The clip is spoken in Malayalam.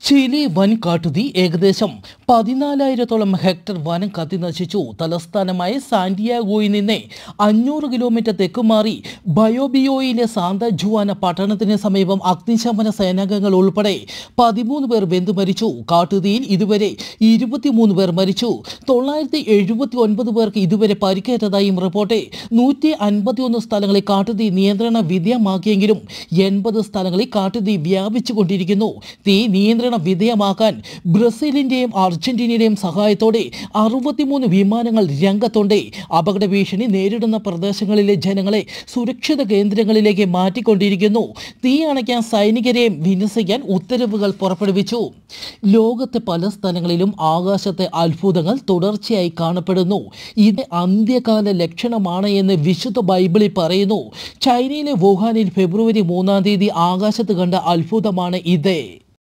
ചിലി വൻ കാട്ടുതീ ഏകദേശം പതിനാലായിരത്തോളം ഹെക്ടർ വനം കത്തിനശിച്ചു തലസ്ഥാനമായ സാന്റിയാഗോയിൽ നിന്ന് അഞ്ഞൂറ് കിലോമീറ്റർ തെക്കുമാറി ബയോബിയോയിലെ സാന്ത ജുവാന പട്ടണത്തിന് സമീപം അഗ്നിശമന സേനാംഗങ്ങൾ ഉൾപ്പെടെ പതിമൂന്ന് പേർ വെന്തു മരിച്ചു കാട്ടുതീയിൽ ഇതുവരെ ഇരുപത്തിമൂന്ന് പേർ മരിച്ചു തൊള്ളായിരത്തി എഴുപത്തി ഒൻപത് പേർക്ക് ഇതുവരെ പരിക്കേറ്റതായും റിപ്പോർട്ട് നൂറ്റി അൻപത്തിയൊന്ന് സ്ഥലങ്ങളിൽ കാട്ടുതീ നിയന്ത്രണ വിധേയമാക്കിയെങ്കിലും എൺപത് സ്ഥലങ്ങളിൽ കാട്ടുതീ വ്യാപിച്ചുകൊണ്ടിരിക്കുന്നു തീ നിയന്ത്രണ വിധേയമാക്കാൻ ബ്രസീലിന്റെയും അർജന്റീനയുടെയും സഹായത്തോടെ അറുപത്തിമൂന്ന് വിമാനങ്ങൾ രംഗത്തുണ്ട് അപകട ഭീഷണി നേരിടുന്ന പ്രദേശങ്ങളിലെ ജനങ്ങളെ സുരക്ഷിത കേന്ദ്രങ്ങളിലേക്ക് മാറ്റിക്കൊണ്ടിരിക്കുന്നു തീ അണയ്ക്കാൻ സൈനികരെയും വിന്യസിക്കാൻ ഉത്തരവുകൾ പുറപ്പെടുവിച്ചു ലോകത്തെ പല സ്ഥലങ്ങളിലും ആകാശത്തെ അത്ഭുതങ്ങൾ തുടർച്ചയായി കാണപ്പെടുന്നു ഇത് അന്ത്യകാല ലക്ഷണമാണ് എന്ന് വിശുദ്ധ ബൈബിളിൽ പറയുന്നു ചൈനയിലെ വുഹാനിൽ ഫെബ്രുവരി മൂന്നാം തീയതി ആകാശത്ത് കണ്ട അത്ഭുതമാണ് ഇത്